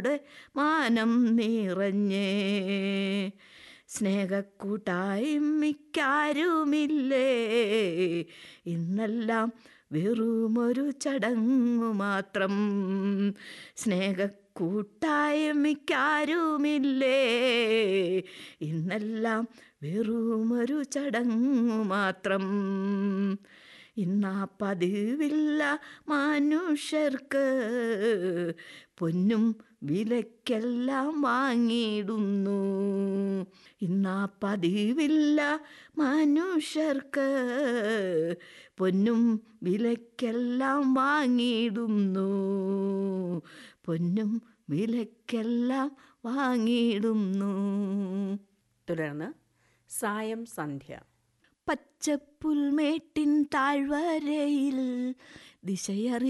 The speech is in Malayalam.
നമ്മുടെ മാനം നിറഞ്ഞേ സ്നേഹക്കൂട്ടായ്മയ്ക്കാരുമില്ലേ ഇന്നെല്ലാം വെറുമൊരു ചടങ്ങു മാത്രം സ്നേഹക്കൂട്ടായ്മയ്ക്കാരുമില്ലേ ഇന്നെല്ലാം വെറുമൊരു ചടങ്ങു മാത്രം ഇന്നാ പതിവില്ല മനുഷ്യർക്ക് പൊന്നും വിലക്കെല്ലാം വാങ്ങിയിടുന്നു ഇന്നാ പതിവില്ല മനുഷ്യർക്ക് പൊന്നും വിലക്കെല്ലാം വാങ്ങിയിടുന്നു പൊന്നും വിലക്കെല്ലാം വാങ്ങിയിടുന്നു തുടർന്ന് സായം സന്ധ്യ പച്ചപ്പുൽമേട്ടിൻ താഴ്വരയിൽ ദിശയറി